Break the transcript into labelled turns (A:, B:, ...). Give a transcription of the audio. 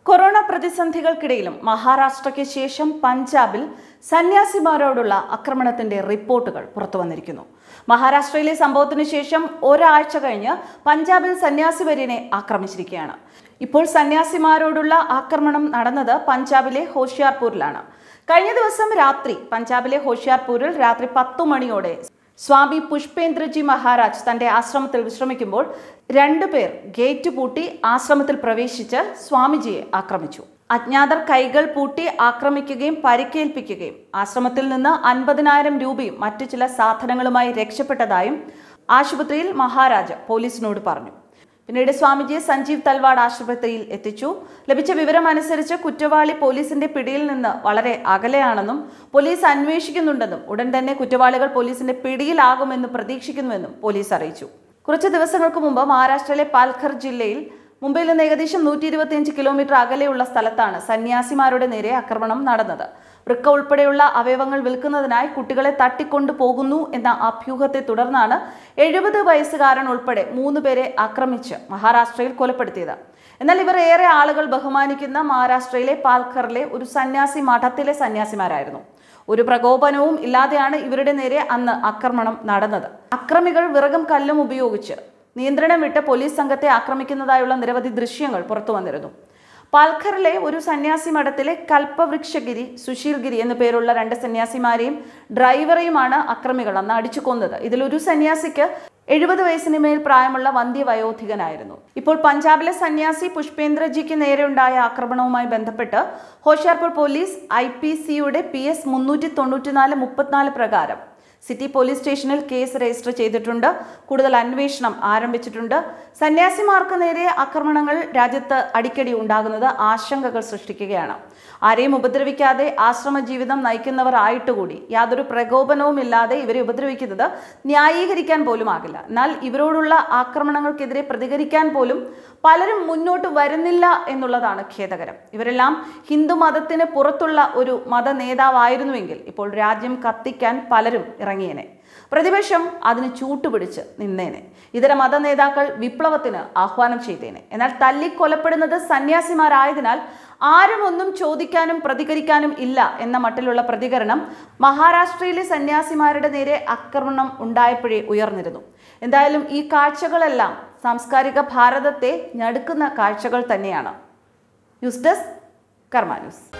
A: corona പ്രതിസന്ധികൾക്കിടയിലും മഹാരാഷ്ട്രയ്ക്ക് ശേഷം പഞ്ചാബിൽ സന്യാസിമാരോടുള്ള ആക്രമണത്തിന്റെ റിപ്പോർട്ടുകൾ പുറത്തു വന്നിരിക്കുന്നു മഹാരാഷ്ട്രയിലെ സംഭവത്തിനു ശേഷം ഒരാഴ്ച കഴിഞ്ഞ് പഞ്ചാബിൽ സന്യാസി വര്യനെ ആക്രമിച്ചിരിക്കുകയാണ് ഇപ്പോൾ സന്യാസിമാരോടുള്ള ആക്രമണം നടന്നത് പഞ്ചാബിലെ ഹോഷിയാർപൂരിലാണ് കഴിഞ്ഞ ദിവസം രാത്രി പഞ്ചാബിലെ ഹോഷിയാർപൂരിൽ രാത്രി പത്തു മണിയോടെ സ്വാമി പുഷ്പേന്ദ്രജി മഹാരാജ് തന്റെ ആശ്രമത്തിൽ വിശ്രമിക്കുമ്പോൾ രണ്ടുപേർ ഗേറ്റ് പൂട്ടി ആശ്രമത്തിൽ പ്രവേശിച്ച് സ്വാമിജിയെ ആക്രമിച്ചു അജ്ഞാതർ കൈകൾ പൂട്ടി ആക്രമിക്കുകയും പരിക്കേൽപ്പിക്കുകയും ആശ്രമത്തിൽ നിന്ന് അൻപതിനായിരം രൂപയും മറ്റു ചില സാധനങ്ങളുമായി രക്ഷപ്പെട്ടതായും ആശുപത്രിയിൽ മഹാരാജ് പോലീസിനോട് പറഞ്ഞു പിന്നീട് സ്വാമിജിയെ സഞ്ജീവ് തൽവാഡ് ആശുപത്രിയിൽ എത്തിച്ചു ലഭിച്ച വിവരം അനുസരിച്ച് കുറ്റവാളി പോലീസിന്റെ പിടിയിൽ നിന്ന് വളരെ അകലെയാണെന്നും പോലീസ് അന്വേഷിക്കുന്നുണ്ടെന്നും ഉടൻ തന്നെ കുറ്റവാളികൾ പോലീസിന്റെ പിടിയിലാകുമെന്ന് പ്രതീക്ഷിക്കുന്നുവെന്നും പോലീസ് അറിയിച്ചു കുറച്ച് ദിവസങ്ങൾക്ക് മുമ്പ് മഹാരാഷ്ട്രയിലെ പാൽഘർ ജില്ലയിൽ മുംബൈയിൽ നിന്ന് ഏകദേശം നൂറ്റി ഇരുപത്തിയഞ്ച് കിലോമീറ്റർ അകലെയുള്ള സ്ഥലത്താണ് സന്യാസിമാരുടെ നേരെ ആക്രമണം നടന്നത് വൃക്ക ഉൾപ്പെടെയുള്ള അവയവങ്ങൾ വിൽക്കുന്നതിനായി കുട്ടികളെ തട്ടിക്കൊണ്ടു പോകുന്നു എന്ന അഭ്യൂഹത്തെ തുടർന്നാണ് എഴുപത് വയസ്സുകാരൻ ഉൾപ്പെടെ മൂന്ന് പേരെ ആക്രമിച്ച് മഹാരാഷ്ട്രയിൽ കൊലപ്പെടുത്തിയത് എന്നാൽ ഇവർ ഏറെ ആളുകൾ ബഹുമാനിക്കുന്ന മഹാരാഷ്ട്രയിലെ പാൽഘറിലെ ഒരു സന്യാസി മഠത്തിലെ സന്യാസിമാരായിരുന്നു ഒരു പ്രകോപനവും ഇല്ലാതെയാണ് ഇവരുടെ നേരെ അന്ന് ആക്രമണം നടന്നത് അക്രമികൾ വിറകും കല്ലും ഉപയോഗിച്ച് നിയന്ത്രണം വിട്ട് പോലീസ് സംഘത്തെ ആക്രമിക്കുന്നതായുള്ള നിരവധി ദൃശ്യങ്ങൾ പുറത്തു വന്നിരുന്നു പാൽഘറിലെ ഒരു സന്യാസി മഠത്തിലെ കൽപ്പവൃക്ഷഗിരി സുശീൽഗിരി എന്നു പേരുള്ള രണ്ട് സന്യാസിമാരെയും ഡ്രൈവറെയുമാണ് അക്രമികൾ അന്ന് അടിച്ചു കൊന്നത് ഇതിലൊരു സന്യാസിക്ക് എഴുപത് വയസ്സിന് മേൽ പ്രായമുള്ള വന്ധ്യവയോധികനായിരുന്നു ഇപ്പോൾ പഞ്ചാബിലെ സന്യാസി പുഷ്പേന്ദ്രജിക്ക് നേരെയുണ്ടായ ആക്രമണവുമായി ബന്ധപ്പെട്ട് ഹോഷിയാർപൂർ പോലീസ് ഐ പി സിയുടെ പി എസ് മുന്നൂറ്റി തൊണ്ണൂറ്റിനാല് മുപ്പത്തിനാല് പ്രകാരം സിറ്റി പോലീസ് സ്റ്റേഷനിൽ കേസ് രജിസ്റ്റർ ചെയ്തിട്ടുണ്ട് കൂടുതൽ അന്വേഷണം ആരംഭിച്ചിട്ടുണ്ട് സന്യാസിമാർക്ക് നേരെ ആക്രമണങ്ങൾ രാജ്യത്ത് അടിക്കടി ഉണ്ടാകുന്നത് ആശങ്കകൾ സൃഷ്ടിക്കുകയാണ് ആരെയും ഉപദ്രവിക്കാതെ ആശ്രമ ജീവിതം നയിക്കുന്നവർ ആയിട്ടുകൂടി യാതൊരു പ്രകോപനവും ഇല്ലാതെ ഇവരെ ഉപദ്രവിക്കുന്നത് ന്യായീകരിക്കാൻ പോലും ആകില്ല എന്നാൽ ഇവരോടുള്ള ആക്രമണങ്ങൾക്കെതിരെ പ്രതികരിക്കാൻ പോലും പലരും മുന്നോട്ട് വരുന്നില്ല എന്നുള്ളതാണ് ഖേദകരം ഇവരെല്ലാം ഹിന്ദു മതത്തിന് പുറത്തുള്ള ഒരു മത നേതാവായിരുന്നുവെങ്കിൽ ഇപ്പോൾ രാജ്യം കത്തിക്കാൻ പലരും ഇറങ്ങിയേനെ പ്രതിപക്ഷം അതിന് ചൂട്ടുപിടിച്ച് നിന്നേനെ ഇതര മത നേതാക്കൾ വിപ്ലവത്തിന് ആഹ്വാനം ചെയ്തേനെ എന്നാൽ തല്ലിക്കൊലപ്പെടുന്നത് സന്യാസിമാരായതിനാൽ ആരും ഒന്നും ചോദിക്കാനും പ്രതികരിക്കാനും ഇല്ല എന്ന മട്ടിലുള്ള പ്രതികരണം മഹാരാഷ്ട്രയിലെ സന്യാസിമാരുടെ നേരെ ആക്രമണം ഉണ്ടായപ്പോഴേ ഉയർന്നിരുന്നു എന്തായാലും ഈ കാഴ്ചകളെല്ലാം സാംസ്കാരിക ഭാരതത്തെ ഞടുക്കുന്ന കാഴ്ചകൾ തന്നെയാണ് ന്യൂസ് ഡെസ്ക് കർമ്മ ന്യൂസ്